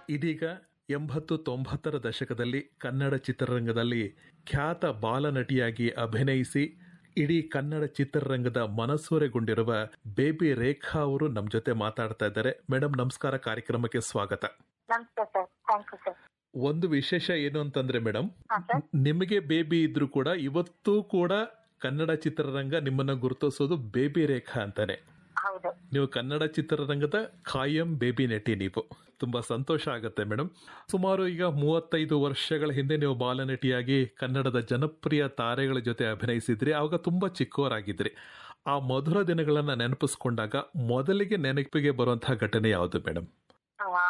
ಇದೀಗ ಎಂಬತ್ತು ತೊಂಬತ್ತರ ದಶಕದಲ್ಲಿ ಕನ್ನಡ ಚಿತ್ರರಂಗದಲ್ಲಿ ಖ್ಯಾತ ಬಾಲನಟಿಯಾಗಿ ಅಭಿನಯಿಸಿ ಇಡೀ ಕನ್ನಡ ಚಿತ್ರರಂಗದ ಮನಸೂರೆಗೊಂಡಿರುವ ಬೇಬಿ ರೇಖಾ ಅವರು ನಮ್ಮ ಜೊತೆ ಮಾತಾಡ್ತಾ ಇದ್ದಾರೆ ಮೇಡಮ್ ನಮಸ್ಕಾರ ಕಾರ್ಯಕ್ರಮಕ್ಕೆ ಸ್ವಾಗತ ನಮಸ್ತೆ ಸರ್ ಥ್ಯಾಂಕ್ ಯು ಸರ್ ಒಂದು ವಿಶೇಷ ಏನು ಅಂತಂದ್ರೆ ಮೇಡಮ್ ಹಾ ಸರ್ ನಿಮಗೆ ಬೇಬಿ ಇದ್ರು ಕೂಡ ಇವತ್ತೂ ಕೂಡ ಕನ್ನಡ ಚಿತ್ರರಂಗ ನಿಮ್ಮನ್ನ ಗುರುತಿಸೋದು ಬೇಬಿ ರೇಖಾ ಅಂತಾನೆ ಹೌದು ನೀವು ಕನ್ನಡ ಚಿತ್ರರಂಗದ ಖಾಯಂ ಬೇಬಿ ನಟಿ ನೀವು ತುಂಬಾ ಸಂತೋಷ ಆಗುತ್ತೆ ಮೇಡಮ್ ಸುಮಾರು ಈಗ ಮೂವತ್ತೈದು ವರ್ಷಗಳ ಹಿಂದೆ ನೀವು ಬಾಲನಟಿಯಾಗಿ ಕನ್ನಡದ ಜನಪ್ರಿಯ ತಾರೆಗಳ ಜೊತೆ ಅಭಿನಯಿಸಿದ್ರಿ ಆವಾಗ ತುಂಬಾ ಚಿಕ್ಕವರಾಗಿದ್ರಿ ಆ ಮಧುರ ದಿನಗಳನ್ನ ನೆನಪಿಸ್ಕೊಂಡಾಗ ಮೊದಲಿಗೆ ನೆನಪಿಗೆ ಬರುವಂತಹ ಘಟನೆ ಯಾವುದು ಮೇಡಮ್ ಆ,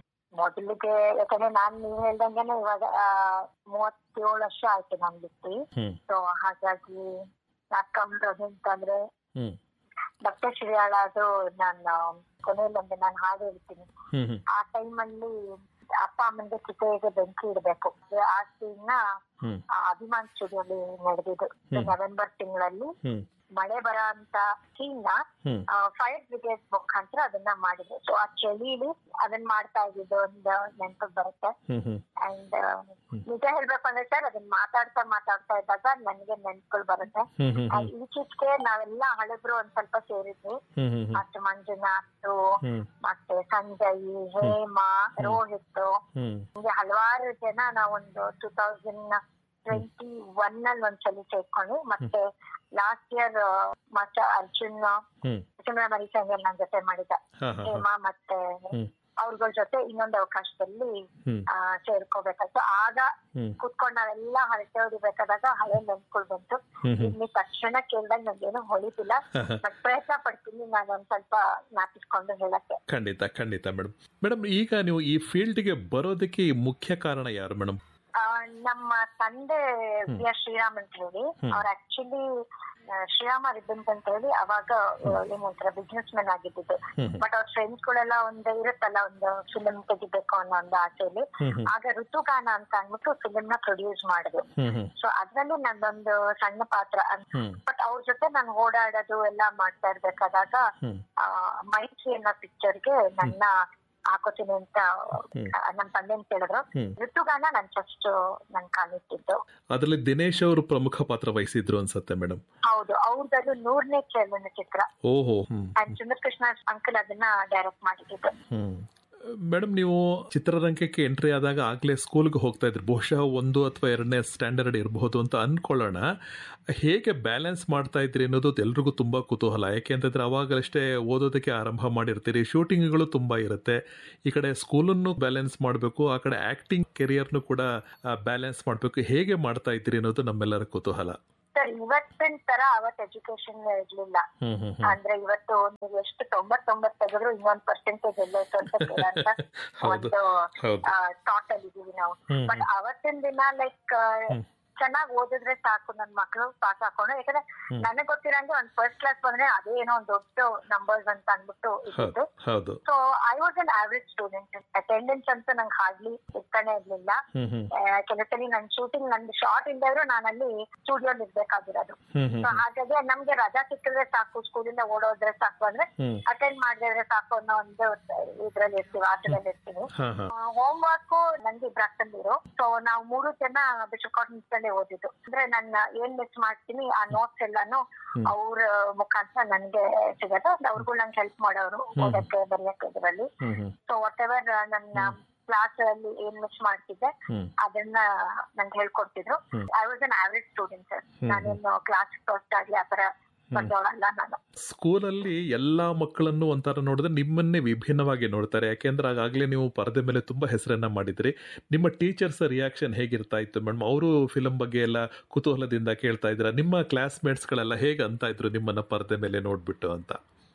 ಮೊದಲಿಗೆ ಯಾಕಂದ್ರೆ ನಾನ್ ನೀವ್ ಹೇಳ್ದಂಗೆನೆ ಇವಾಗ ಆ, ಮೂವತ್ತೇಳು ವರ್ಷ ಆಯ್ತು ನನ್ ಬಿಟ್ಟು ಹ್ಮ್ ಸೊ ಹಾಗಾಗಿ ಯಾಕಂದ್ರೆ ಅಂತಂದ್ರೆ ಹ್ಮ್ ಡಾಕ್ಟರ್ ಶ್ರೀಯಾಳ ಅದು ನಾನು ಕೊನೆಯಲ್ಲೊಂದು ನಾನು ಹಾಡು ಹೇಳ್ತೀನಿ ಹ್ಮ್ ಹ್ಮ್ ಆ ಟೈಮಲ್ಲಿ ಅಪ್ಪ ಅಮ್ಮನಿಗೆ ಚಿತೆಗೆ ಬೆಂಕಿ ಇಡಬೇಕು ಆ ಸೀನ್ ಹ್ಮ್ ಅಭಿಮಾನ್ ಸ್ಟುಡಿಯೋಲಿ ನಡೆದಿದ್ದು ಹ್ಮ್. ನವೆಂಬರ್ ತಿಂಗಳಲ್ಲಿ ಹ್ಮ್ ಮಳೆ ಬರೋ ಅಂತ ಸೀನ್ ನ ಹ್ಮ್ ಫೈರ್ ಬ್ರಿಗೇಡ್ ಮುಖಾಂತರ ಅದನ್ನ ಮಾಡಿದ್ರು ಸೊ ಆ ಚಳಿಲಿ ಅದನ್ನ ಮಾಡ್ತಾ ಇದ್ದಿದ್ದು ಒಂದು ನೆನಪು ಬರುತ್ತೆ ಹ್ಮ್ ಹ್ಮ್ ಅಂಡ್ ನಿಜ ಹೇಳ್ಬೇಕು ಅಂದ್ರೆ ಸರ್ ಅದನ್ನ ಮಾತಾಡ್ತಾ ಮಾತಾಡ್ತಾ ಇದ್ದಾಗ ನನಗೆ ನೆನಪುಗಳು ಬರುತ್ತೆ ಹ್ಮ್ ಹ್ಮ್ ಆ, ಈಚೀಚೆಗೆ ನಾವೆಲ್ಲ ಹಳಬ್ರು ಒಂದ್ ಸ್ವಲ್ಪ ಸೇರಿದ್ವಿ ಹ್ಮ್ ಹ್ಮ್ ಹ್ಮ್ ಅಷ್ಟು ಮಂಜುನಾಥ್ ಹ್ಮ್ ಮತ್ತೆ ಸಂಜಯ್ ಹೇಮ ರೋಹಿತ್ ಹ್ಮ್ ಹಿಂಗೆ ಹಲವಾರು ಜನ ನಾವೊಂದು ಟೂ ತೌಸಂಡ್ ಟ್ವೆಂಟಿ ಒನ್ ಅಲ್ಲಿ ಒಂದ್ಸಲಿ ಸೇರ್ಕೊಂಡ್ವಿ ಮತ್ತೆ last year master Arjun hmm ಸುಮ್ಮನೆ ಮರಿಸಂಗಲ್ ನನ್ ಜೊತೆ ಮಾಡಿದ ಹಾ ಹಾ ಹಾ ಹೇಮ ಮತ್ತೆ ಹ್ಮ್ ಅವ್ರಗಳ ಜೊತೆ ಇನ್ನೊಂದು ಅವಕಾಶದಲ್ಲಿ ಹ್ಮ್ ಆ, ಸೇರ್ಕೋಬೇಕಾಯ್ತು ಆಗ ಹ್ಮ್ ಕುತ್ಕೊಂಡ್ ನಾವೆಲ್ಲ ಹರಟೆ ಹೊಡಿಬೇಕಾದಾಗ ಹಳೆ ನೆನ್ಸ್ಕೊಳ್ ಬಂತು ಹ್ಮ್ ಹ್ಮ್ ಇಲ್ಲಿ ತಕ್ಷಣ ಕೇಳ್ದಾಗ ನಂಗೇನು ಹೊಳಿತಿಲ್ಲ ಬಟ್ ಪ್ರಯತ್ನ ಪಡ್ತೀನಿ ನಾನು ಒಂದ್ ಸ್ವಲ್ಪ ಜ್ಞಾಪಿಸ್ಕೊಂಡು ಹೇಳಕ್ಕೆ ಖಂಡಿತ ಖಂಡಿತ ಮೇಡಮ್ ಮೇಡಮ್ ಈಗ ನೀವು ಈ ಫೀಲ್ಡ್ಗೆ ಬರೋದಕ್ಕೆ ಈ ಮುಖ್ಯ ಕಾರಣ ಯಾರು ಮೇಡಮ್ ಆ, ನಮ್ಮ ತಂದೆ ಬಿ ಆರ್ ಶ್ರೀರಾಮ್ ಅಂತ ಹೇಳಿ ಹ್ಮ್. ಅವ್ರ ಆಕ್ಚುಲಿ ಶ್ರೀರಾಮ ರಿಬ್ಬನ್ಸ್ ಅಂತ ಹೇಳಿ ಅವಾಗ ಆ, ಏನಂತಾರೆ ಬಿಸ್ನೆಸ್ ಮ್ಯಾನ್ ಆಗಿದ್ದು ಹ್ಮ್ ಬಟ್ ಅವ್ರ ಫ್ರೆಂಡ್ಸ್ ಗಳೆಲ್ಲ ಒಂದು ಇರುತ್ತಲ್ಲ ಒಂದು ಫಿಲ್ಮ್ ತೆಗಿಬೇಕು ಅನ್ನೋ ಒಂದು ಆಸೆಯಲ್ಲಿ ಹ್ಮ್ ಹ್ಮ್ ಆಗ ಋತುಗಾನ ಅಂತ ಅಂದ್ಬಿಟ್ಟು ಫಿಲ್ಮ್ ನ ಪ್ರೊಡ್ಯೂಸ್ ಮಾಡಿದ್ರು ಹ್ಮ್ ಹ್ಮ್ ಸೊ ಅದ್ರಲ್ಲಿ ನಂದೊಂದು ಸಣ್ಣ ಪಾತ್ರ ಹ್ಮ್ ಬಟ್ ಅವ್ರ ಜೊತೆ ನಾನು ಓಡಾಡೋದು ಎಲ್ಲ ಮಾಡ್ತಾ ಇರ್ಬೇಕಾದಾಗ ಹ್ಮ್ ಆ, ಮೈತ್ರಿ ಅನ್ನೋ ಪಿಕ್ಚರ್ಗೆ ನನ್ನ ಹಾಕೋತೀನಿ ಅಂತ ಹ್ಮ್. ಆ, ನಮ್ ತಂದೆನ್ ಕೇಳಿದ್ರು ಹ್ಮ್. ಋತುಗಾನ ನನ್ ಫಸ್ಟ್ ನನ್ ಕಾಲಿಟ್ಟಿದ್ದು ಅದರಲ್ಲಿ ದಿನೇಶ್ ಅವರು ಪ್ರಮುಖ ಪಾತ್ರ ವಹಿಸಿದ್ರು ಅನ್ಸತ್ತೆ ಮೇಡಮ್ ಹೌದು ಅವ್ರದ್ದು ನೂರನೇ ಚಲನಚಿತ್ರ ಓಹೋ ಹ್ಮ್ ಅಂಡ್ ಚಂದ್ರಕೃಷ್ಣ ಅಂಕಲ್ ಅದನ್ನ ಡೈರೆಕ್ಟ್ ಮಾಡಿದ್ದು ಹ್ಮ್ ಮೇಡಮ್ ನೀವು ಚಿತ್ರರಂಗಕ್ಕೆ ಎಂಟ್ರಿ ಆದಾಗ ಆಗ್ಲೇ ಸ್ಕೂಲ್ಗೆ ಹೋಗ್ತಾ ಇದ್ರಿ ಬಹುಶಃ ಒಂದು ಅಥವಾ ಎರಡನೇ ಸ್ಟ್ಯಾಂಡರ್ಡ್ ಇರಬಹುದು ಅಂತ ಅನ್ಕೊಳ್ಳೋಣ ಹೇಗೆ ಬ್ಯಾಲೆನ್ಸ್ ಮಾಡ್ತಾ ಇದ್ರಿ ಅನ್ನೋದು ಎಲ್ರಿಗೂ ತುಂಬಾ ಕುತೂಹಲ ಯಾಕೆಂತಂದ್ರೆ ಅವಾಗಷ್ಟೇ ಓದೋದಕ್ಕೆ ಆರಂಭ ಮಾಡಿರ್ತೀರಿ ಶೂಟಿಂಗ್ಗಳು ತುಂಬಾ ಇರುತ್ತೆ ಈ ಕಡೆ ಸ್ಕೂಲನ್ನು ಬ್ಯಾಲೆನ್ಸ್ ಮಾಡಬೇಕು ಆ ಕಡೆ ಆಕ್ಟಿಂಗ್ ಕೆರಿಯರ್ನು ಕೂಡ ಬ್ಯಾಲೆನ್ಸ್ ಮಾಡಬೇಕು ಹೇಗೆ ಮಾಡ್ತಾ ಇದ್ರಿ ಅನ್ನೋದು ನಮ್ಮೆಲ್ಲರ ಕುತೂಹಲ ಸರ್ ಇವತ್ತಿನ ತರ ಅವತ್ ಎಜುಕೇಶನ್ ಇರ್ಲಿಲ್ಲ ಹ್ಮ್ ಹ್ಮ್ ಹ್ಮ್ ಅಂದ್ರೆ ಇವತ್ತು ನೀವು ಎಷ್ಟು ತೊಂಬತ್ತೊಂಬತ್ತು ತೆಗೆದ್ರು ಇನ್ನೊಂದ್ ಪರ್ಸೆಂಟೇಜ್ ಎಲ್ಲೋಯ್ತು ಅಂತ ಕೇಳಂತ ಹೌದು ಒಂದು ಹೌದು ಥಾಟ್ ಅಲ್ಲಿ ಇದೀವಿ ನಾವು ಹ್ಮ್ ಬಟ್ ಅವತ್ತಿನ ದಿನ ಲೈಕ್ ಹ್ಮ್. ಚೆನ್ನಾಗಿ ಓದಿದ್ರೆ ಸಾಕು ನನ್ ಮಕ್ಳು ಪಾಸ್ ಹಾಕೊಂಡು ಯಾಕಂದ್ರೆ ಹ್ಮ್. ನನಗ್ ಗೊತ್ತಿರಂಗೆ ಒಂದ್ ಫಸ್ಟ್ ಕ್ಲಾಸ್ ಬಂದ್ರೆ ಅದೇ ಏನೋ ಒಂದ್ ದೊಡ್ಡ ನಂಬರ್ಸ್ ಅಂತ ಅನ್ಬಿಟ್ಟು ಇದ್ದಿದ್ದು ಹೌದು ಹೌದು so I was an average student attendance ಅಂತೂ ನಂಗೆ ಹಾರ್ಡ್ಲಿ ಇರ್ತಾನೆ ಇರ್ಲಿಲ್ಲ ಹ್ಮ್ ಹ್ಮ್ ಕೆಲಸಲ್ಲಿ ನನ್ ಶೂಟಿಂಗ್ ನಂದು ಶಾರ್ಟ್ ಇಲ್ದಿದ್ರು ನಾನಲ್ಲಿ ಸ್ಟುಡಿಯೋ ಇರ್ಬೇಕಾಗಿರೋದು ಹ್ಮ್ ಹ್ಮ್ ಸೊ ಹಾಗಾಗಿ ನಮ್ಗೆ ರಜಾ ಸಿಕ್ಕಿದ್ರೆ ಸಾಕು ಸ್ಕೂಲಿಂದ ಓಡೋದ್ರೆ ಸಾಕು ಅಂದ್ರೆ ಹ್ಮ್ ಅಟೆಂಡ್ ಮಾಡಿದ್ರೆ ಸಾಕು ಅನ್ನೋ ಒಂದು ಇದ್ರಲ್ಲಿ ಇರ್ತೀವಿ ಆಟದಲ್ಲಿ ಇರ್ತೀವಿ ಹಾ ಹಾ ಹೋಮ್ ವರ್ಕ್ ನನ್ಗೆ ಇಬ್ರು ಅಕ್ಕಂದಿರು ಸೊ ನಾವು ಮೂರು ಜನ ಬಿಷಪ್ ಕಾಟನ್ಸ್ಗಳೇ ಓದಿದ್ದು ಅಂದ್ರೆ ನನ್ನ ಏನ್ ಮಿಸ್ ಮಾಡ್ತೀನಿ ಆ ನೋಟ್ಸ್ ಎಲ್ಲಾನು ಹ್ಮ್. ಅವ್ರ ಮುಖಾಂತರ ನನ್ಗೆ ಸಿಗತ್ತೆ and ಅವ್ರಿಗೂ ನಂಗೆ ಹೆಲ್ಪ್ ಮಾಡೋರು ಹ್ಮ್. ಓದಕ್ಕೆ ಬರೆಯಕ್ಕೆ ಇದರಲ್ಲಿ hmm hmm so whatever ನನ್ನ ಕ್ಲಾಸ್ ಅಲ್ಲಿ ಏನ್ ಮಿಸ್ ಮಾಡ್ತಿದ್ದೆ ಹ್ಮ್ ಅದನ್ನ ನಂಗೆ ಹೇಳ್ಕೊಡ್ತಿದ್ರು hmm. I was an average student sir hmm. ನಾನೇನು ಕ್ಲಾಸ್ ಫಸ್ಟ್ ಆಗ್ಲಿ ಆತರ ಬಂದವಳಲ್ಲ ನಾನು ಸ್ಕೂಲಲ್ಲಿ ಎಲ್ಲಾ ಮಕ್ಕಳನ್ನು ಒಂಥರ ನೋಡಿದ್ರೆ ನಿಮ್ಮನ್ನೇ ವಿಭಿನ್ನವಾಗಿ ನೋಡ್ತಾರೆ ಯಾಕೆಂದ್ರೆ ಆಗಾಗ್ಲೇ ನೀವು ಪರದೆ ಮೇಲೆ ತುಂಬಾ ಹೆಸರನ್ನ ಮಾಡಿದ್ರಿ ನಿಮ್ಮ ಟೀಚರ್ಸ್ ರಿಯಾಕ್ಷನ್ ಹೇಗಿರ್ತಾ ಇತ್ತು ಮೇಡಮ್ ಅವರು ಫಿಲಂ ಬಗ್ಗೆ ಎಲ್ಲ ಕುತೂಹಲದಿಂದ ಕೇಳ್ತಾ ಇದ್ರ ನಿಮ್ಮ ಕ್ಲಾಸ್ಮೇಟ್ಸ್ ಗಳೆಲ್ಲ ಹೇಗೆ ಅಂತ ಇದ್ರು ನಿಮ್ಮನ್ನ ಪರದೆ ಮೇಲೆ ನೋಡ್ಬಿಟ್ಟು ಅಂತ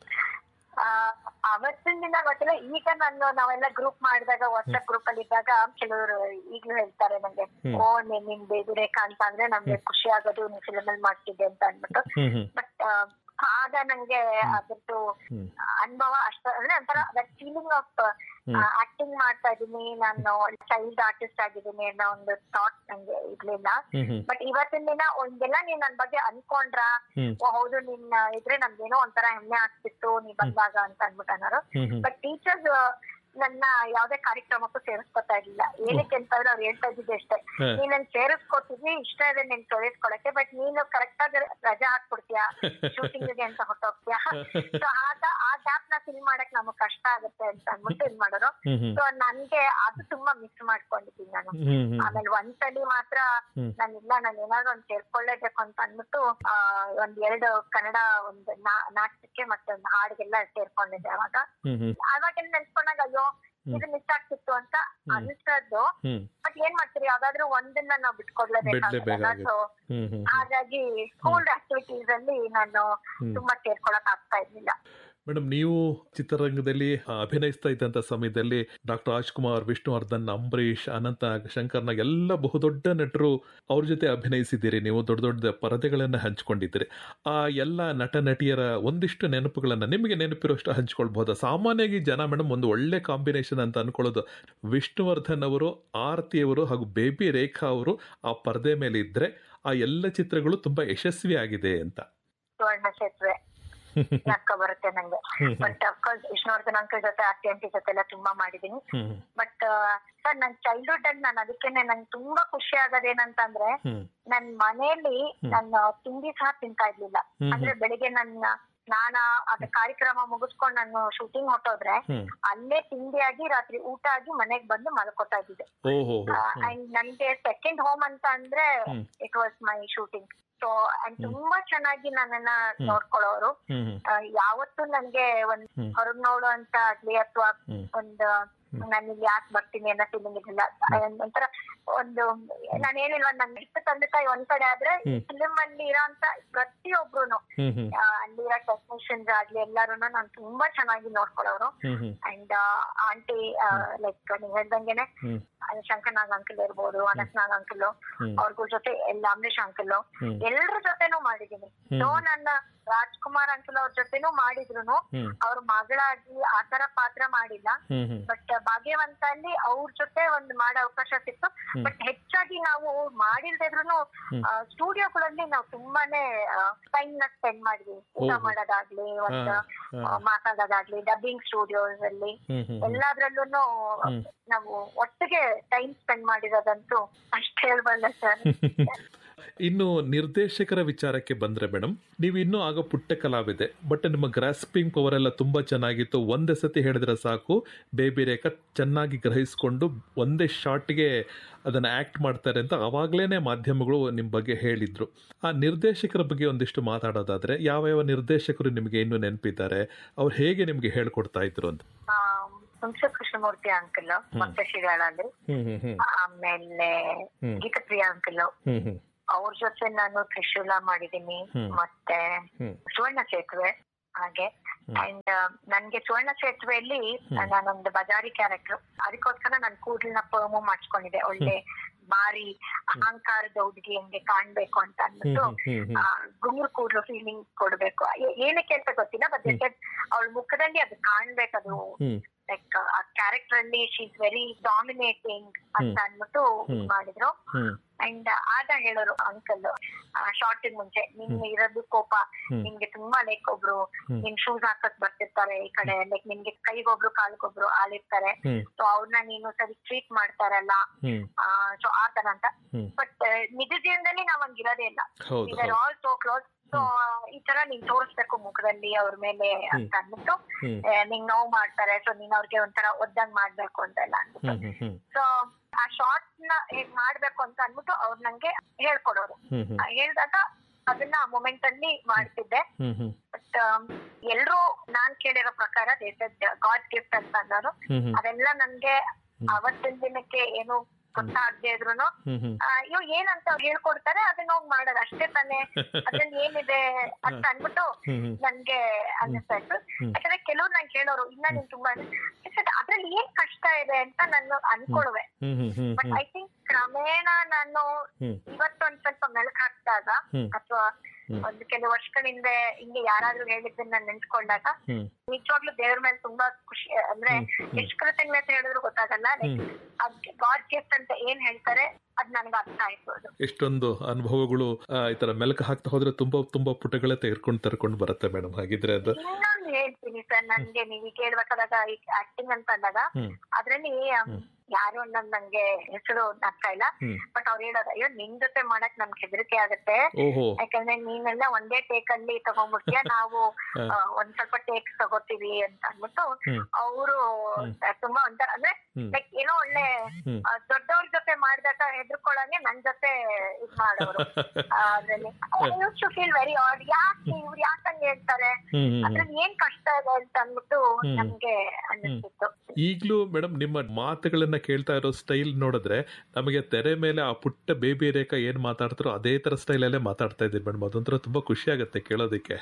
ಆ, ಅವತ್ತಿನ ದಿನ ಗೊತ್ತಿಲ್ಲ ಈಗ ನಾನು ನಾವೆಲ್ಲ ಗ್ರೂಪ್ ಮಾಡಿದಾಗ ವಾಟ್ಸ್ಆಪ್ ಗ್ರೂಪ್ ಅಲ್ಲಿ ಇದ್ದಾಗ ಕೆಲವರು ಈಗ್ಲೂ ಹೇಳ್ತಾರೆ ನಂಗೆ ಹ್ಮ್. ಓ ನೀನ್ ನಿನ್ ಬೇಬಿ ರೇಖಾ ಅಂತ ಅಂದ್ರೆ ನಮ್ಗೆ ಖುಷಿ ಆಗೋದು ನೀನ್ ಫಿಲಮ್ ಅಲ್ಲಿ ಮಾಡ್ತಿದ್ದೆ ಅಂತ ಅನ್ಬಿಟ್ಟು ಹ್ಮ್ ಹ್ಮ್ ಬಟ್ ಆಗ ನಂಗೆ ಅದ್ರದ್ದು ಹ್ಮ್ ಅನುಭವ ಅಷ್ಟ ಅಂದ್ರೆ ಒಂಥರ that feeling of hmm. Acting ಮಾಡ್ತಾ ಇದೀನಿ ನಾನು ಚೈಲ್ಡ್ ಆರ್ಟಿಸ್ಟ್ ಆಗಿದ್ದೀನಿ ಅನ್ನೋ ಒಂದು ಥಾಟ್ ನಂಗೆ ಇರ್ಲಿಲ್ಲ ಹ್ಮ್ ಹ್ಮ್ ಬಟ್ ಇವತ್ತಿನ ದಿನ ಒಂದೆಲ್ಲ ನೀನ್ ನನ್ ಬಗ್ಗೆ ಅನ್ಕೊಂಡ್ರ ಹ್ಮ್ ಓ ಹೌದು ನಿನ್ನ ಇದ್ರೆ ನಮ್ಗೇನೋ ಒಂಥರ ಹೆಮ್ಮೆ ಆಗ್ತಿತ್ತು ನೀ ಬಂದಾಗ ಅಂತ ಅನ್ಬಿಟ್ಟು ಅನ್ನೋರು ಹ್ಮ್ ಹ್ಮ್ ಬಟ್ ಟೀಚರ್ಸ್ ನನ್ನ ಯಾವ್ದೇ ಕಾರ್ಯಕ್ರಮಕ್ಕೂ ಸೇರಿಸ್ಕೊತಾ ಇರ್ಲಿಲ್ಲ ಏನಕ್ಕೆ ಅಂತಂದ್ರೆ ಅವ್ರು ಹೇಳ್ತಾ ಇದ್ದಿದ್ದು ಅಷ್ಟೇ ಹ. ನೀನ್ ಸೇರಿಸ್ಕೊತಿದ್ವಿ ಇಷ್ಟ ಇದೆ ನಿನ್ ಸೇರಿಸ್ಕೊಳಕ್ಕೆ ಬಟ್ ನೀನು ಕರೆಕ್ಟ್ ಆಗಿ ರಜಾ ಹಾಕ್ಬಿಡ್ತೀಯ ಶೂಟಿಂಗ್ ಗೆ ಅಂತ ಹೊಟ್ಟೋಗ್ತೀಯ ಸೊ ಆಗ ಆ ಗ್ಯಾಪ್ ನ ಫಿಲ್ ಮಾಡಕ್ ನಮಗ್ ಕಷ್ಟ ಆಗುತ್ತೆ ಅಂತ ಅಂದ್ಬಿಟ್ಟು ಇದ್ ಮಾಡೋರು ಹ್ಮ್ ಹ್ಮ್ ಸೊ ನನ್ಗೆ ಅದು ತುಂಬಾ ಮಿಸ್ ಮಾಡ್ಕೊಂಡಿದ್ದೀನಿ ನಾನು ಹ್ಮ್ ಹ್ಮ್ ಆಮೇಲೆ ಒಂದ್ಸಲಿ ಮಾತ್ರ ಹ್ಮ್. ನಾನು ಇಲ್ಲ ನಾನು ಏನಾದ್ರು ಒಂದ್ ಸೇರ್ಕೊಳ್ಳೇಬೇಕು ಅಂತ ಅಂದ್ಬಿಟ್ಟು ಆ ಒಂದ್ ಎರಡು ಕನ್ನಡ ಒಂದು ನಾ- ನಾಟಕಕ್ಕೆ ಮತ್ತೆ ಒಂದು ಹಾಡಿಗೆಲ್ಲ ಸೇರ್ಕೊಂಡಿದ್ದೆ ಅವಾಗ ಹ್ಮ್ ಹ್ಮ್ ಅವಾಗೆಲ್ಲ ನೆನ್ಸ್ಕೊಂಡಾಗ ಅಯ್ಯೋ ಇದು ಮಿಸ್ ಆಗ್ತಿತ್ತು ಅಂತ ಅನ್ಸದ್ದು ಹ್ಮ್ ಬಟ್ ಏನ್ ಮಾಡ್ತೀರಿ ಯಾವ್ದಾದ್ರು ಒಂದನ್ನ ನಾವು ಬಿಟ್ಕೊಡ್ಲೇಬೇಕಾಗಲ್ಲ ಬಿಡ್ಲೇಬೇಕಾಗುತ್ತೆ. ಸೊ ಹ್ಮ್ ಹ್ಮ್ ಹಾಗಾಗಿ ಸ್ಕೂಲ್ ಆಕ್ಟಿವಿಟೀಸ್ ಅಲ್ಲಿ ನಾನು ತುಂಬಾ ಸೇರ್ಕೊಳಕ್ ಆಗ್ತಾ ಇರ್ಲಿಲ್ಲ ಮೇಡಮ್ ನೀವು ಚಿತ್ರರಂಗದಲ್ಲಿ ಆ, ಅಭಿನಯಿಸ್ತಾ ಇದ್ದಂಥ ಸಮಯದಲ್ಲಿ ಡಾಕ್ಟರ್ ರಾಜ್ಕುಮಾರ್ ವಿಷ್ಣುವರ್ಧನ್ ಅಂಬರೀಷ್ ಅನಂತ ಶಂಕರ್ನ ಎಲ್ಲ ಬಹುದೊಡ್ಡ ನಟರು ಅವ್ರ ಜೊತೆ ಅಭಿನಯಿಸಿದ್ದೀರಿ ನೀವು ದೊಡ್ಡ ದೊಡ್ಡ ಪರದೆಗಳನ್ನು ಹಂಚ್ಕೊಂಡಿದ್ದೀರಿ ಆ ಎಲ್ಲ ನಟ ನಟಿಯರ ಒಂದಿಷ್ಟು ನೆನಪುಗಳನ್ನು ನಿಮಗೆ ನೆನಪಿರೋಷ್ಟು ಹಂಚ್ಕೊಳ್ಬಹುದಾ ಸಾಮಾನ್ಯವಾಗಿ ಜನ ಮೇಡಮ್ ಒಂದು ಒಳ್ಳೆ ಕಾಂಬಿನೇಷನ್ ಅಂತ ಅನ್ಕೊಳ್ಳೋದು ವಿಷ್ಣುವರ್ಧನ್ ಅವರು ಆರತಿಯವರು ಹಾಗೂ ಬೇಬಿ ರೇಖಾ ಅವರು ಆ ಪರದೆ ಮೇಲೆ ಇದ್ರೆ ಆ ಎಲ್ಲ ಚಿತ್ರಗಳು ತುಂಬಾ ಯಶಸ್ವಿ ಆಗಿದೆ ಅಂತ ಸುವರ್ಣ ಸೇತುವೆ ಜ್ಞಾಪಕ ಬರುತ್ತೆ ನಂಗೆ hmm hmm but of course Vishnuvardhan uncle ಜೊತೆ ಆರ್ತಿ ಆಂಟಿ ಜೊತೆ ಎಲ್ಲ ತುಂಬಾ ಮಾಡಿದೀನಿ ಹ್ಮ್ ಬಟ್ ಸರ್ ನನ್ ಚೈಲ್ಡ್ಹುಡ್ ಅಲ್ಲಿ ನಾನು ಅದಕ್ಕೇನೆ ನಂಗೆ ತುಂಬಾ ಖುಷಿ ಆಗೋದೇನಂತಂದ್ರೆ ಹ್ಮ್ ನನ್ ಮನೆಯಲ್ಲಿ ನಾನು ತಿಂಡಿ ಸಹ ತಿಂತಾ ಇರ್ಲಿಲ್ಲ ಹ್ಮ್. ಅಂದ್ರೆ ಬೆಳಿಗ್ಗೆ ನನ್ನ ಸ್ನಾನ ಅದ ಕಾರ್ಯಕ್ರಮ ಮುಗಿಸ್ಕೊಂಡು ನಾನು ಶೂಟಿಂಗ್ ಹೊಟ್ಟೋದ್ರೆ ಹ್ಮ್ ಅಲ್ಲೇ ತಿಂಡಿಯಾಗಿ ರಾತ್ರಿ ಊಟ ಆಗಿ ಮನೆಗ್ ಬಂದು ಮಲ್ಕೋತಾ ಇದ್ದಿದ್ದೆ ಓಹೋ ಅಂಡ್ ನನ್ಗೆ ಸೆಕೆಂಡ್ ಹೋಮ್ ಅಂತ ಅಂದ್ರೆ hmm. It was my shooting so and ತುಂಬಾ ಚೆನ್ನಾಗಿ ನನ್ನನ್ನ ನೋಡ್ಕೊಳ್ಳೋರು ಹ್ಮ್ ಹ್ಮ್ ಆ, ಯಾವತ್ತೂ ನನ್ಗೆ ಒಂದ್ ಹ್ಮ್. ಹೊರಗ್ ನೋಡು ಅಂತ ಆಗ್ಲಿ ಅಥವಾ ಹ್ಮ್. ಒಂದು ನಾನು ಇಲ್ಲಿ ಯಾಕೆ ಬರ್ತೀನಿ ಅನ್ನೋ ಫೀಲಿಂಗ್ ಇರಲಿಲ್ಲ ಒಂಥರ ಒಂದು ನಾನು ಏನಿಲ್ವ ನನ್ನ ಇಷ್ಟ ತಂದೆ ತಾಯಿ ಒಂದ್ ಕಡೆ ಆದ್ರೆ ಹ್ಮ್. ಫಿಲಿಂ ಅಲ್ಲಿ ಇರೋಂತ ಪ್ರತಿಯೊಬ್ರುನು ಹ್ಮ್ ಹ್ಮ್ ಆ, ಅಲ್ಲಿರೋ ಟೆಕ್ನಿಷಿಯನ್ಸ್ ಆಗ್ಲಿ ಎಲ್ಲಾರು ನಾನು ತುಂಬಾ ಚೆನ್ನಾಗಿ ನೋಡ್ಕೊಳ್ಳೋರು hmm hmm and aunty like ನೀವ್ ಹೇಳ್ದಂಗೆನೆ ಹ್ಮ್ ಶಂಕರ್ನಾಗ್ ಅಂಕಲ್ ಇರ್ಬೋದು ಅನಂತ್ನಾಗ್ ಅಂಕಲ್ ಹ್ಮ್. ಅವ್ರಿಗೂ ಜೊತೆ ಎಲ್ಲ ಅಂಬರೀಶ್ ಅಂಕಲ್ ಹ್ಮ್. ಎಲ್ರ ಜೊತೆನೂ ಮಾಡಿದೀನಿ ಹ್ಮ್. ಸೊ ನನ್ನ ರಾಜ್ಕುಮಾರ್ ಅಂಕಲ್ ಅವ್ರ ಜೊತೆನೂ ಮಾಡಿದ್ರು ಹ್ಮ್. ಅವ್ರ ಮಗಳಾಗಿ ಆತರ ಪಾತ್ರ ಮಾಡಿಲ್ಲ ಹ್ಮ್ ಹ್ಮ್ ಬಟ್ ಭಾಗ್ಯವಂತ ಅಲ್ಲಿ ಅವ್ರ ಜೊತೆ ಒಂದು ಮಾಡೋ ಅವಕಾಶ ಸಿಕ್ತು ಬಟ್ ಹೆಚ್ಚಾಗಿ ನಾವು ಮಾಡಿಲ್ದಿದ್ರು ಸ್ಟುಡಿಯೋಗಳಲ್ಲಿ ನಾವು ತುಂಬಾನೇ ಟೈಮ್ ನ ಸ್ಪೆಂಡ್ ಮಾಡಿದ್ವಿ ಊಟ ಓಹೋ. ಮಾಡೋದಾಗ್ಲಿ ಒಂದು ಹಾ, ಹಾ. ಆ, ಮಾತಾಡೋದಾಗ್ಲಿ ಡಬ್ಬಿಂಗ್ ಸ್ಟುಡಿಯೋಸ್ ಅಲ್ಲಿ ಹ್ಮ್ ಹ್ಮ್ ಹ್ಮ್. ಎಲ್ಲಾದ್ರಲ್ಲೂ ಹ್ಮ್. ನಾವು ಒಟ್ಟಿಗೆ ಟೈಮ್ ಸ್ಪೆಂಡ್ ಮಾಡಿರೋದಂತೂ ಅಷ್ಟ್ ಹೇಳ್ಬಲ್ಲ ಸರ್ ಇನ್ನು ನಿರ್ದೇಶಕರ ವಿಚಾರಕ್ಕೆ ಬಂದ್ರೆ ಮೇಡಮ್ ನೀವು ಇನ್ನೂ ಆಗ ಪುಟ್ಟ ಕಲಾವಿದೆ ಬಟ್ ನಿಮ್ಮ ಗ್ರಾಸ್ಪಿಂಗ್ ಪವರ್ ಎಲ್ಲ ತುಂಬಾ ಚೆನ್ನಾಗಿತ್ತು ಒಂದೇ ಸತಿ ಹೇಳಿದ್ರೆ ಸಾಕು ಬೇಬಿ ರೇಖಾ ಚೆನ್ನಾಗಿ ಗ್ರಹಿಸ್ಕೊಂಡು ಒಂದೇ ಶಾಟ್ಗೆ ಅದನ್ನ ಆಕ್ಟ್ ಮಾಡ್ತಾರೆ ಅಂತ ಅವಾಗ್ಲೇನೆ ಮಾಧ್ಯಮಗಳು ನಿಮ್ಮ ಬಗ್ಗೆ ಹೇಳಿದ್ರು ಆ ನಿರ್ದೇಶಕರ ಬಗ್ಗೆ ಒಂದಿಷ್ಟು ಮಾತಾಡೋದಾದ್ರೆ ಯಾವ ಯಾವ ನಿರ್ದೇಶಕರು ನಿಮಗೆ ಇನ್ನೂ ನೆನಪಿದ್ದಾರೆ ಅವ್ರು ಹೇಗೆ ನಿಮ್ಗೆ ಹೇಳ್ಕೊಡ್ತಾ ಇದ್ರು ಅಂತ ಹುಣಸೆ ಕೃಷ್ಣಮೂರ್ತಿ ಅಂಕಲ್ ಮತ್ತೆ ಶಿರಾಳಲ್ಲಿ ಹ್ಮ್ ಹ್ಮ್ ಹ್ಮ್ ಆಮೇಲೆ ಹ್ಮ್. ಗೀತಪ್ರಿಯ ಅಂಕಲ್ ಹ್ಮ್ ಹ್ಮ್ ಅವ್ರ ಜೊತೆ ನಾನು ತ್ರಿಶೂಲ ಮಾಡಿದೀನಿ ಹ್ಮ್. ಮತ್ತೆ ಹ್ಮ್. ಸುವರ್ಣ ಸೇತುವೆ ಹಾಗೆ ಹ್ಮ್. ಅಂಡ್ ನನ್ಗೆ ಸುವರ್ಣ ಸೇತುವೆಯಲ್ಲಿ ನಾನೊಂದು ಬಜಾರಿ ಕ್ಯಾರೆಕ್ಟರ್ ಅದಕ್ಕೋಸ್ಕರ ನಾನು ಕೂದಲನ್ನ ಪರ್ಮು ಮಾಡ್ಸ್ಕೊಂಡಿದ್ದೆ ಒಳ್ಳೆ ಭಾರಿ ಅಹಂಕಾರದ ಹುಡುಗಿ ಹಂಗೆ ಕಾಣ್ಬೇಕು ಅಂತ ಅಂದ್ಬಿಟ್ಟು ಹ್ಮ್ ಹ್ಮ್ ಹ್ಮ್ ಆ, ಗುಂಗುರು ಕೂದಲು ಫೀಲಿಂಗ್ ಕೊಡ್ಬೇಕು ಏ- ಏನಕ್ಕೆ ಅಂತ ಗೊತ್ತಿಲ್ಲ ಬಟ್ ಅವಳ ಮುಖದಲ್ಲಿ ಅದು ಕಾಣ್ಬೇಕದು ಹ್ಮ್ ಲೈಕ್ ಆ ಕ್ಯಾರೆಕ್ಟರ್ ಅಲ್ಲಿ ಶಿ ಇಸ್ ವೆರಿ ಡಾಮಿನೇಟಿಂಗ್ ಅಂತ ಅಂದ್ಬಿಟ್ಟು ಇದ್ ಮಾಡಿದ್ರು ಹ್ಮ್ ಅಂಡ್ ಆಗ ಹೇಳೋರು ಅಂಕಲ್ ಶಾರ್ಟ್ ಮುಂಚೆ ನಿಮ್ಗೆ ಇರೋದು ಕೋಪ ಹ್ಮ್. ನಿಮ್ಗೆ ತುಂಬಾ ಲೈಕ್ ಒಬ್ರು ನಿಮ್ ಶೂಸ್ ಹಾಕಕ್ ಬರ್ತಿರ್ತಾರೆ ಈ ಕಡೆ ಲೈಕ್ ನಿಮ್ಗೆ ಕೈಗೊಬ್ರು ಕಾಲ್ಗೊಬ್ರು ಆಳಿರ್ತಾರೆ ಹ್ಮ್ ಸೊ ಅವ್ರನ್ನ ನೀನು ಸರಿ ಟ್ರೀಟ್ ಮಾಡ್ತಾರಲ್ಲ ಹ್ಮ್ ಸೊ ಆ ತರ ಅಂತ ಹ್ಮ್. ಬಟ್ ನಿಜ ಜೀವನದಲ್ಲಿ ನಾವ್ ಹಂಗಿರೋದೇ ಇಲ್ಲ ಹೌದು ಇದರ್ ಹೌದು ಆಲ್ ಸೋ ಕ್ಲೋಸ್ ಸೊ ಈ ತರ ನೀನ್ ತೋರಿಸ್ಬೇಕು ಮುಖದಲ್ಲಿ ಅವ್ರ ಮೇಲೆ ಅಂತ ಅಂದ್ಬಿಟ್ಟು ಹ್ಮ್. ಆ, ನಿಂಗ್ ನೋವು ಮಾಡ್ತಾರೆ ಸೊ ನೀನ್ ಅವ್ರಿಗೆ ಒಂಥರ ಒದ್ದಂಗ್ ಮಾಡ್ಬೇಕು ಅಂತೆಲ್ಲ ಅಂದ್ಬಿಟ್ಟು ಹ್ಮ್ ಹ್ಮ್ ಹ್ಮ್ ಸೊ ಆ ಶಾರ್ಟ್ ನ ಹೇಗ್ ಮಾಡ್ಬೇಕು ಅಂತ ಅಂದ್ಬಿಟ್ಟು ಅವ್ರು ನಂಗೆ ಹೇಳ್ಕೊಡೋರು ಹ್ಮ್ ಹ್ಮ್ ಆ, ಹೇಳ್ದಾಗ ಅದನ್ನ ಆ ಮೊಮೆಂಟ್ ಅಲ್ಲಿ ಮಾಡ್ತಿದ್ದೆ ಹ್ಮ್ ಹ್ಮ್ ಬಟ್ ಎಲ್ರು ನಾನ್ ಕೇಳಿರೋ ಪ್ರಕಾರ ಗಾಡ್ ಗಿಫ್ಟ್ ಅಂತ ಅನ್ನೋರು ಹ್ಮ್ ಹ್ಮ್ ಅದೆಲ್ಲ ನನ್ಗೆ ಅವತ್ತಿನ ದಿನಕ್ಕೆ ಏನು ಗೊತ್ತಾಗದೆ ಇದ್ರುನು ಹ್ಮ್ ಹ್ಮ್ ಆ, ಇವ್ ಏನಂತ ಅವ್ರು ಹೇಳ್ಕೊಡ್ತಾರೆ ಅದನ್ನ ಹೋಗಿ ಮಾಡೋದು ಅಷ್ಟೇ ತಾನೇ ಅದ್ರಲ್ಲಿ ಏನಿದೆ ಅಂತ ಅನ್ಬಿಟ್ಟು ಹ್ಮ್ ಹ್ಮ್ ನನ್ಗೆ ಅನ್ನಿಸ್ತಾ ಇತ್ತು ಯಾಕಂದ್ರೆ ಕೆಲವ್ರು ನಂಗೆ ಕೇಳೋರು ಇನ್ನ ನೀನ್ ತುಂಬಾ ಅದ್ರಲ್ಲಿ ಏನ್ ಕಷ್ಟ ಇದೆ ಅಂತ ನಾನು ಅನ್ಕೊಳುವೆ hmm hmm hmm but I think ಕ್ರಮೇಣ ನಾನು ಹ್ಮ್. ಇವತ್ತೊಂದ್ ಸ್ವಲ್ಪ ಮೆಲುಕು ಹಾಕ್ದಾಗ ಹ್ಮ್. ಅಥವಾ ಹ್ಮ್. ಒಂದು ಕೆಲವು ವರ್ಷಗಳ ಹಿಂದೆ ಹಿಂಗೆ ಯಾರಾದ್ರೂ ಹೇಳಿದ್ದನ್ನ ನೆನ್ಸ್ಕೊಂಡಾಗ ಹ್ಮ್ ನಿಜವಾಗ್ಲೂ ದೇವ್ರ ಮೇಲೆ ತುಂಬಾ ಖುಷಿ ಅಂದ್ರೆ ಎಷ್ಟು ಕೃತಜ್ಞತೆ ಹೇಳಿದ್ರು ಗೊತ್ತಾಗಲ್ಲ ಲೈಕ್ ಗಾಡ್ ಗಿಫ್ಟ್ ಅಂತ ಏನ್ ಹೇಳ್ತಾರೆ ಅದ್ ನನ್ಗೆ ಅರ್ಥ ಆಯ್ತು ಅದು ಎಷ್ಟೊಂದು ಅನುಭವಗಳು ಆ, ಈ ತರ ಮೆಲುಕು ಹಾಕ್ತಾ ಹೋದ್ರೆ ತುಂಬಾ ತುಂಬಾ ಪುಟಗಳೇ ತೆಗೆದುಕೊಂಡು ತರ್ಕೊಂಡು ಬರುತ್ತೆ ಮೇಡಮ್ ಹಾಗಿದ್ರೆ ಅದು ಇನ್ನೊಂದು ಹೇಳ್ತೀನಿ ಸರ್ ನನ್ಗೆ ನೀವು ಕೇಳ್ಬೇಕಾದಾಗ ಆಕ್ಟಿಂಗ್ ಅಂತ ಅಂದಾಗ ಹ್ಮ್ ಅದ್ರಲ್ಲಿ ಹ್ಮ್. ಯಾರು ಅನ್ನೋದು ನಂಗೆ ಹೆಸರು ಆಗ್ತಾ ಇಲ್ಲ ಹ್ಮ್ ಬಟ್ ಅವ್ರು ಹೇಳೋದು ಅಯ್ಯೋ ನಿನ್ ಜೊತೆ ಮಾಡಕ್ ನಮ್ಗೆ ಹೆದರಿಕೆ ಆಗುತ್ತೆ ಓಹೋ ಯಾಕಂದ್ರೆ ನೀನೆಲ್ಲ ಒಂದೇ ಟೇಕ್ ಅಲ್ಲಿ ತಗೊಂಡ್ಬಿಡ್ತೀಯ ನಾವು ಹಾ. ಆ, ಒಂದ್ ಸ್ವಲ್ಪ ಟೇಕ್ಸ್ ತಗೋತೀವಿ ಅಂತ ಅಂದ್ಬಿಟ್ಟು ಹ್ಮ್. ಅವರು ಹ್ಮ್. ತುಂಬಾ ಒಂಥರ ಅಂದ್ರೆ ಹ್ಮ್. ಲೈಕ್ ಏನೋ ಒಳ್ಳೆ ಹ್ಮ್. ಆ, ದೊಡ್ಡವ್ರ ಜೊತೆ ಮಾಡಿದಾಗ ಹೆದರ್ಕೊಳ್ಳಂಗೆ ನನ್ ಜೊತೆ ಇದ್ ಮಾಡೋರು ಅದ್ರಲ್ಲಿ ಯು ಫೀಲ್ ವೆರಿ ಆಡ್ ಯಾಕೆ ಇವ್ರು ಯಾಕಂಗ್ ಹೇಳ್ತಾರೆ ಹ್ಮ್ ಹ್ಮ್ ಹ್ಮ್ ಅದ್ರಲ್ಲಿ ಏನ್ ಕಷ್ಟ ಇದೆ ಅಂತ ಅಂದ್ಬಿಟ್ಟು ಹ್ಮ್. ನಮ್ಗೆ ಅನ್ನಿಸ್ತಿತ್ತು ಈಗಲೂ ಮೇಡಮ್ ನಿಮ್ಮ ಮಾತುಗಳನ್ನ ಕೇಳ್ತಾ ಇರೋ ಸ್ಟೈಲ್ ನೋಡಿದ್ರೆ ನಮಗೆ ತೆರೆ ಮೇಲೆ ಆ ಪುಟ್ಟ ಬೇಬಿ ರೇಖಾ ಏನ್ ಮಾತಾಡ್ತಾರೋ ಅದೇ ತರ ಸ್ಟೈಲ್ ಅಲ್ಲೇ ಮಾತಾಡ್ತಾ ಇದ್ದೀರಿ ಮೇಡಮ್ ಅದೊಂಥರ ತುಂಬಾ ಖುಷಿ ಆಗುತ್ತೆ ಕೇಳೋದಕ್ಕೆ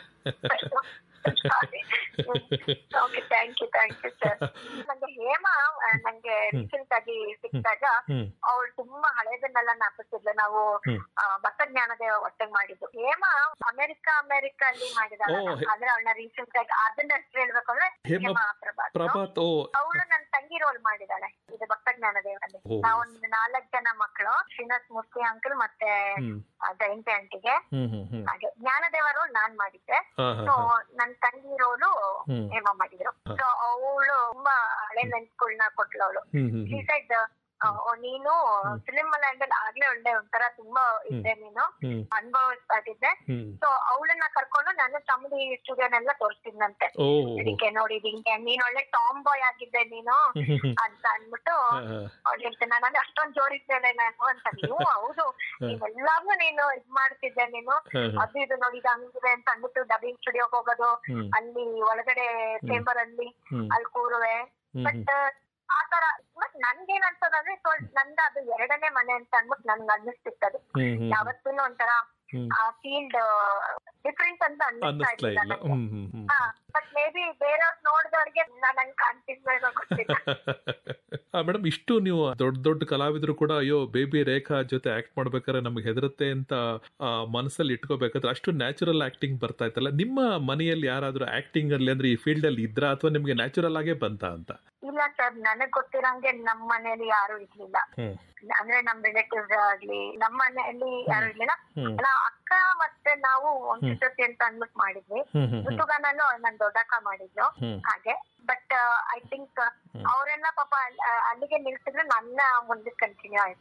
okay thank you thank you sir ನಂಗೆ ಹೇಮಾ ಆ, ನಂಗೆ ರೀಸೆಂಟ್ ಆಗಿ ಸಿಕ್ಕಿದಾಗ ಹ್ಮ್ ಅವಳು ತುಂಬಾ ಹಳೇದನ್ನೆಲ್ಲ ನಾಪಿಸ್ತಿದ್ಲು ನಾವು ಹ್ಮ್. ಆ, ಭತ್ತ ಜ್ಞಾನದೇವ ಒಟ್ಟಿಗೆ ಮಾಡಿದ್ದು ಹೇಮಾ ಅಮೆರಿಕ ಅಮೆರಿಕ ಅಲ್ಲಿ ಮಾಡಿದಾಳೆ ಓ, ಹೆ- ಅಂದ್ರೆ ಅವಳನ್ನ ರೀಸೆಂಟ್ ಆಗಿ ಅದನ್ನ ಹೆಸರು ಹೇಳ್ಬೇಕು ಅಂದ್ರೆ ಹೇಮಾ ಹೇಮಾ ಪ್ರಭಾತ್ ಪ್ರಭಾತ್ ಓ ಅವಳು ನನ್ನ ತಂಗಿ ರೋಲ್ ಮಾಡಿದಾಳೆ ಇದು ಭಕ್ತ ಜ್ಞಾನದೇವರಲ್ಲಿ ಓ. ನಾವೊಂದು ನಾಲ್ಕು ಜನ ಮಕ್ಕಳು ಶ್ರೀನಿವಾಸ್ ಮೂರ್ತಿ ಅಂಕಲ್ ಮತ್ತೆ ಹ್ಮ್ ಆ, ಜಯಂತಿ ಆಂಟಿಗೆ ಹ್ಮ್ ಹ್ಮ್ ಹ್ಮ್ ಹಾಗೆ ಜ್ಞಾನದೇವ ರೋಲ್ ನಾನ್ ಮಾಡಿದ್ದೆ ಹಾ ಹಾ ಸೊ ಹಾ ನನ್ ತಂಗಿ ರೋಲು ಹ್ಮ್. ಹೇಮಾ ಮಾಡಿದ್ರು ಸೊ ಅವಳು ತುಂಬಾ ಹಳೆ ನೆನ್ಸ್ಗಳನ್ನ ಕೊಟ್ಲು ಅವಳು hmm hmm she hmm side ನೀನು ಫಿಲಿಂ ಲ್ಯಾಂಡ್ ಆಗ್ಲೇ ಒಳ್ಳೆ ಒಂಥರ ತುಂಬಾ ಇದ್ದೆ ನೀನು ಹ್ಮ್ ಅನುಭವಿಸ್ತಾ ಇದ್ದೆ ಹ್ಮ್ ಸೊ ಅವಳನ್ನ ಕರ್ಕೊಂಡು ನಾನು ತಮ್ಮದಿ ಸ್ಟುಡಿಯೋನೆಲ್ಲ ತೋರಿಸ್ತಿದ್ನಂತೆ ಓ ಇದಕ್ಕೆ ನೋಡಿ ಹಿಂಗೆ ನೀನ್ ಒಳ್ಳೆ ಟಾಮ್ ಬಾಯ್ ಆಗಿದ್ದೆ ನೀನು ಹ್ಮ್ ಹ್ಮ್ ಹ್ಮ್ ಅಂತ ಅಂದ್ಬಿಟ್ಟು ಹಾ, ಹಾ. ಅವ್ಳು ಹೇಳ್ತೇನೆ ನಾನು ಅಷ್ಟೊಂದ್ ಜೋರಿದ್ದೇನೆ ನಾನು ಅಂತ ನೀವು ಹೌದು ನೀವೆಲ್ಲಾರ್ನು ನೀನು ಇದ್ ಮಾಡ್ತಿದ್ದೆ ನೀನು ಹಾ, ಹಾ. ಅದು ಇದು ನೋಡಿ ಇದು ಹಂಗಿದೆ ಅಂತ ಅಂದ್ಬಿಟ್ಟು ಡಬ್ಬಿಂಗ್ ಸ್ಟುಡಿಯೋಗೆ ಹೋಗೋದು ಹ್ಮ್ ಅಲ್ಲಿ ಒಳಗಡೆ ಚೇಂಬರ್ ಅಲ್ಲಿ ಹ್ಮ್ ಅಲ್ಲಿ ಕೂರುವೆ ಹ್ಮ್ ಬಟ್ ಆತರ ಬಟ್ ನನ್ಗೇನ್ ಅನ್ಸೋದಂದ್ರೆ ಸ್ವಲ್ಪ ನಂದ ಅದು ಎರಡನೇ ಮನೆ ಅಂತ ಅಂದ್ಬಿಟ್ಟು ನನ್ಗೆ ಅನ್ನಿಸ್ತಿತ್ತದು ಹ್ಮ್ ಹ್ಮ್ ಯಾವತ್ತೂ ಒಂಥರ ಹ್ಮ್ ಆ ಫೀಲ್ಡ್ ಡಿಫ್ರೆಂಟ್ ಅಂತ ಅನ್ನಿಸ್ತಾ ಅನ್ನಿಸ್ತಾ ಇರ್ಲಿಲ್ಲ ಇಲ್ಲ ನಂಗೆ ಹ್ಮ್ ಹ್ಮ್ ಹ್ಮ್ ಹಾ ಬಟ್ ಮೇ ಬಿ ಬೇರೆಯವ್ರ್ ನೋಡಿದವ್ರಿಗೆ ನಂಗೆ ಕಾಣ್ತಿದ್ವೇನೋ ಗೊತ್ತಿಲ್ಲ ಮೇಡಮ್ ಇಷ್ಟು ನೀವು ದೊಡ್ಡ ದೊಡ್ಡ ಕಲಾವಿದರು ಕೂಡ ಅಯ್ಯೋ ಬೇಬಿ ರೇಖಾ ಜೊತೆ ಆಕ್ಟ್ ಮಾಡ್ಬೇಕಾದ್ರೆ ನಮ್ಗೆ ಹೆದರುತ್ತೆ ಅಂತ ಆ, ಮನಸ್ಸಲ್ಲಿ ಇಟ್ಕೋಬೇಕಾದ್ರೆ ಅಷ್ಟು ನ್ಯಾಚುರಲ್ ಆಕ್ಟಿಂಗ್ ಬರ್ತಾ ಇತ್ತಲ್ಲ ನಿಮ್ಮ ಮನೆಯಲ್ಲಿ ಯಾರಾದ್ರೂ ಆಕ್ಟಿಂಗ್ ಅಲ್ಲಿ ಅಂದ್ರೆ ಈ ಫೀಲ್ಡ್ ಅಲ್ಲಿ ಇದ್ರ ಅಥವಾ ನಿಮ್ಗೆ ನ್ಯಾಚುರಲ್ ಆಗೇ ಬಂತ ಅಂತ ಇಲ್ಲ ಸರ್ ನನಗ್ ಗೊತ್ತಿರಂಗೆ ನಮ್ ಮನೇಲಿ ಯಾರು ಇರ್ಲಿಲ್ಲ ಹ್ಮ್ ಅಂದ್ರೆ ನಮ್ ರಿಲೇಟಿವ್ಸ್ ಆಗ್ಲಿ ನಮ್ ಮನೆಯಲ್ಲಿ ಯಾರು ಇರ್ಲಿಲ್ಲ ಹ್ಮ್ ನಾ ಅಕ್ಕ ಮತ್ತೆ ನಾವು ಒಂದ್ಸತಿ ಅಂತ ಅಂದ್ಬಿಟ್ಟು ಮಾಡಿದ್ವಿ ಹ್ಮ್ ಹ್ಮ್ ಹ್ಮ್ ಋತುಗಾನಲ್ಲೂ ನನ್ ದೊಡ್ಡಕ್ಕ ಮಾಡಿದ್ಲು ಹ್ಮ್ ಹಾಗೆ ಬಟ್ ಐ ಥಿಂಕ್ ಅವರೆಲ್ಲ ಪಾಪ ಅಲ್- ಅಲ್ಲಿಗೆ ನಿಲ್ಸಿದ್ರೆ ನನ್ನ ಮುಂದೆ ಕಂಟಿನ್ಯೂ ಆಯ್ತು